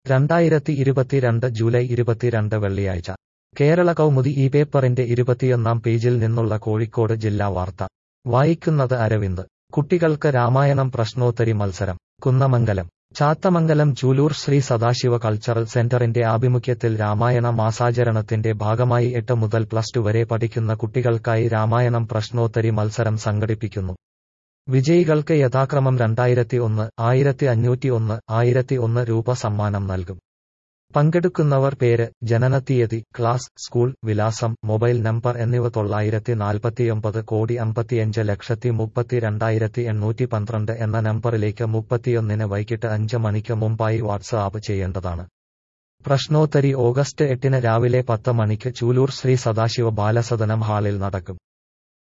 രണ്ടായിരത്തി ഇരുപത്തിരണ്ട് ജൂലൈ ഇരുപത്തിരണ്ട് വെള്ളിയാഴ്ച കേരള കൗമുദി ഈ പേപ്പറിന്റെ ഇരുപത്തിയൊന്നാം പേജിൽ നിന്നുള്ള കോഴിക്കോട് ജില്ലാ വാർത്ത വായിക്കുന്നത് അരവിന്ദ് കുട്ടികൾക്ക് രാമായണം പ്രശ്നോത്തരി മത്സരം കുന്നമംഗലം ചാത്തമംഗലം ചൂലൂർ ശ്രീ സദാശിവ കൾച്ചറൽ സെന്ററിന്റെ ആഭിമുഖ്യത്തിൽ രാമായണ മാസാചരണത്തിന്റെ ഭാഗമായി എട്ട് മുതൽ പ്ലസ് ടു വരെ പഠിക്കുന്ന കുട്ടികൾക്കായി രാമായണം പ്രശ്നോത്തരി മത്സരം സംഘടിപ്പിക്കുന്നു വിജയികൾക്ക് യഥാക്രമം രണ്ടായിരത്തി ഒന്ന് ആയിരത്തി അഞ്ഞൂറ്റി ഒന്ന് ആയിരത്തി ഒന്ന് രൂപ സമ്മാനം നൽകും പങ്കെടുക്കുന്നവർ പേര് ജനനത്തീയതി ക്ലാസ് സ്കൂൾ വിലാസം മൊബൈൽ നമ്പർ എന്നിവ തൊള്ളായിരത്തി നാൽപ്പത്തിയൊമ്പത് കോടി അമ്പത്തിയഞ്ച് ലക്ഷത്തി മുപ്പത്തി രണ്ടായിരത്തി എണ്ണൂറ്റി പന്ത്രണ്ട് എന്ന നമ്പറിലേക്ക് മുപ്പത്തിയൊന്നിന് വൈകിട്ട് അഞ്ച് മണിക്ക് മുമ്പായി വാട്സ്ആപ്പ് ചെയ്യേണ്ടതാണ് പ്രശ്നോത്തരി ഓഗസ്റ്റ് എട്ടിന് രാവിലെ പത്ത് മണിക്ക് ചൂലൂർ ശ്രീ സദാശിവ ബാലസദനം ഹാളിൽ നടക്കും